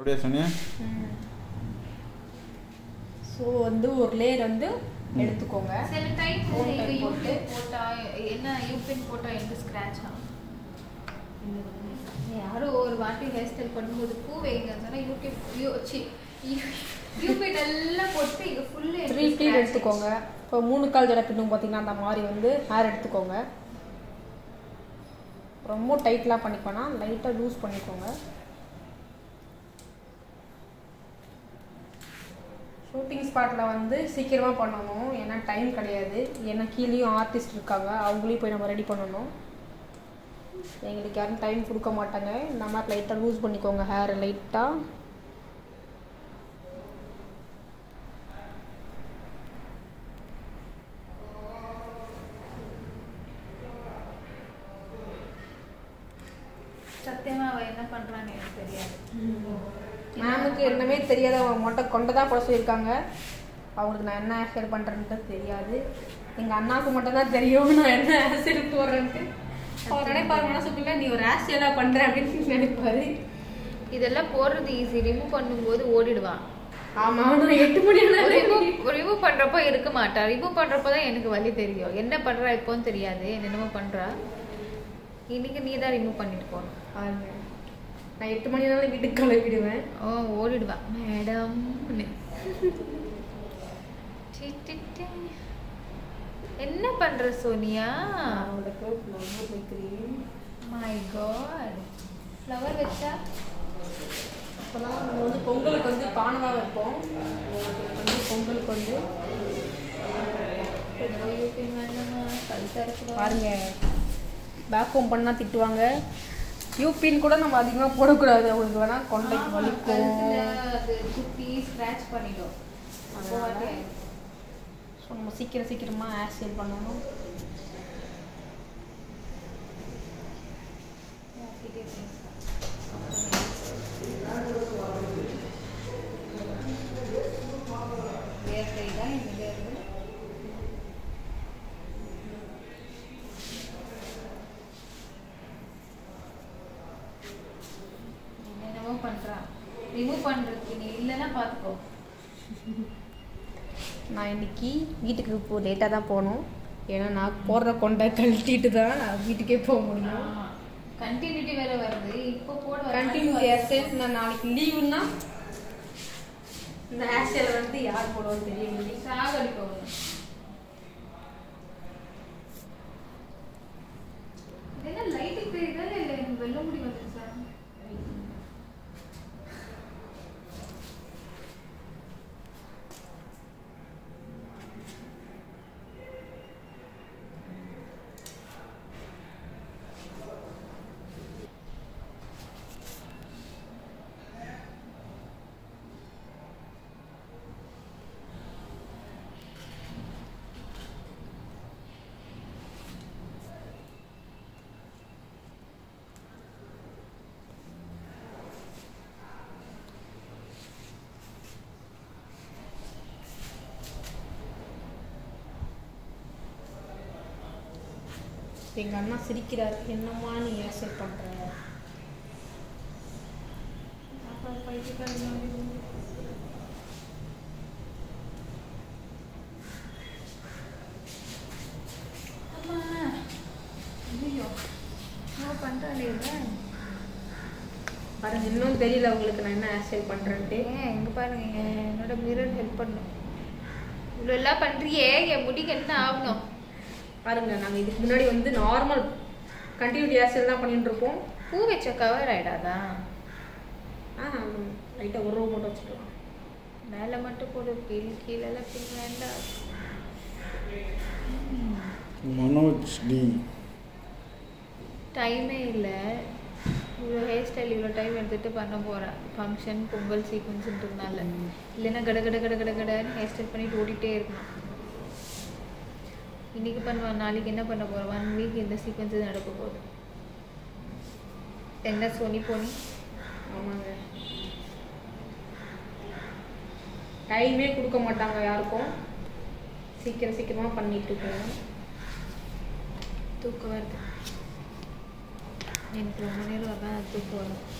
அப்படியே சொன்னியா ஸோ வந்து ஒரு லேயர் வந்து எடுத்துக்கோங்க சில டைம் Phone இங்க type போட்டு. யூபின் போட்டா என்ன யூபின் போட்டா எனக்கு ஸ்க்ராட்ச் ஆகும் யாரோ ஒரு வாட்டி ஹேர் ஸ்டைல் பண்ணும்போது பூ வைங்க சொன்னா யூடியூப் யூ சி யூபின் எல்லாம் போட்டு இங்க ஃபுல்லு த்ரீ ப்ளீட் எடுத்துக்கோங்க இப்போ மூணு கால் ஜடை பின்னும் பார்த்தீங்கன்னா அந்த மாதிரி வந்து ஹேர் எடுத்துக்கோங்க ரொம்ப டைட்லாம் பண்ணிக்கோனா லைட்டாக லூஸ் பண்ணிக்கோங்க ஷூட்டிங் ஸ்பாட்டில் வந்து சீக்கிரமாக பண்ணணும் ஏன்னா டைம் கிடையாது ஏன்னா கீழேயும் ஆர்டிஸ்ட் இருக்காங்க அவங்களையும் போய் நம்ம ரெடி பண்ணணும் எங்களுக்கு யாரும் டைம் கொடுக்க மாட்டாங்க இந்த மாதிரி லைட்டாக லூஸ் பண்ணிக்கோங்க ஹேர் லைட்டாக சத்தியமா அவ என்ன பண்றான்னு எனக்கு தெரியாது மேமுக்கு என்னமே தெரியாது அவங்க மொட்டை கொண்டை தான் போட சொல்லியிருக்காங்க அவங்களுக்கு நான் என்ன ஹேர் பண்ணுறேன்ட்டு தெரியாது எங்கள் அண்ணாவுக்கு மட்டும் தான் தெரியும் நான் என்ன ஹேர் போடுறேன்ட்டு அவர் நினைப்பாரு மனசுக்குள்ள நீ ஒரு ஹேர் பண்ணுற அப்படின்னு நினைப்பாரு இதெல்லாம் போடுறது ஈஸி ரிமூவ் பண்ணும்போது ஓடிடுவான் ஆமாம் நான் எட்டு மணி ரிமூவ் ரிமூவ் பண்றப்போ இருக்க மாட்டா ரிமூவ் பண்றப்போ தான் எனக்கு வலி தெரியும் என்ன பண்றா இப்போன்னு தெரியாது என்னென்னமோ பண்றா இன்னைக்கு நீ தான் ரிமூவ் பண்ணிட்டு போகணும் பாருங்க நான் எட்டு மணி நாள் வீட்டுக்கு கிளம்பிடுவேன் ஓ ஓடிடுவா மேடம் என்ன பண்ற சோனியா அவளுக்கு ஃப்ளவர் வைக்கிறேன் மை காட் ஃப்ளவர் வச்சா அப்போதான் நம்ம வந்து பொங்கலுக்கு வந்து பானை தான் வைப்போம் உங்களுக்கு வந்து பொங்கலுக்கு வந்து பாருங்க பேக் ஹோம் பண்ணா திட்டுவாங்க யூபின் கூட நம்ம அதிகமாக போடக்கூடாது அவங்களுக்கு வேணா கொண்டைக்கு வலிக்கும் அது குத்தி ஸ்க்ராட்ச் பண்ணிடும் அப்போ வாட்டி ஆயிடும். ஸோ நம்ம சீக்கிரம் சீக்கிரமாக ஹேர் ஸ்டைல் பண்ணணும் யார்கிட்டயே பேசலாம். Hair dye தான் இந்த இது. என்னென்னமோ பண்றா ரிமூவ் பண்றதுக்கு நீ இல்லைன்னா பார்த்துக்கோ நான் இன்னைக்கு வீட்டுக்கு இப்போ லேட்டாக தான் போகணும் ஏன்னா நான் போடுற கொண்டை கழட்டிட்டு தான் நான் வீட்டுக்கே போக முடியும் கண்டினியூட்டி வேற வருது இப்போ போட வர கண்டினியூ மாதிரி ஹேர் ஸ்டைல்ஸ் நான் நாளைக்கு லீவுன்னா இந்த ஹேர் ஸ்டைல் வந்து யார் போடுவோன்னு தெரியல சாகடிக்கும் என்ன லைட்டுக்கு தெரியுதா இல்ல எனக்கு வெள்ள முடி வந்துருச்சா எங்கள் அண்ணா சிரிக்கிறார் என்னம்மா நீ ஹேர் ஸ்டைல் பண்ணுற அம்மா ஐயோ நான் பண்றானே இவன். பாருங்க இன்னும் தெரியல உங்களுக்கு நான் என்ன ஹேர் ஸ்டைல் பண்ணுறேன்ட்டு ஏன் இங்க பாருங்க என் என்னோட மிரர் ஹெல்ப் பண்ணும் இவ்வளோ எல்லாம் பண்றியே என் முடிக்கு என்ன ஆகணும் பாருங்க நாங்கள் இதுக்கு முன்னாடி வந்து நார்மல் கண்டினியூட்டி ஹேர் ஸ்டைல் தான் பண்ணிட்டு இருப்போம் பூ வச்ச கவர் ஆயிடாதா ஆ லைட்டாக ஒரு ரூபா மட்டும் வச்சுக்கலாம் மேலே மட்டும் போடு கீழே கீழெல்லாம் பின் வேண்டாம் மனோஜ் டி டைமே இல்லை இவ்வளோ ஹேர் ஸ்டைல் இவ்வளோ டைம் எடுத்துகிட்டு பண்ண போகிறேன் ஃபங்க்ஷன் பொங்கல் சீக்வன்ஸுன்றதுனால இல்லைன்னா கட கட கட கட கடன்னு ஹேர் ஸ்டைல் பண்ணிட்டு ஓடிட்டே இருக்கணும் இன்னைக்கு பண்ணுவேன் நாளைக்கு என்ன பண்ண போகிறேன் ஒன் வீக் இந்த சீக்வன்ஸ் நடக்க போகுது என்ன சோனி போனி ஆமாங்க டைமே கொடுக்க மாட்டாங்க யாருக்கும் சீக்கிரம் சீக்கிரமாக பண்ணிட்டு இருக்கோம் தூக்கம் வருது எனக்கு ரொம்ப நேரம் வரலாம் தூக்கம் வரும்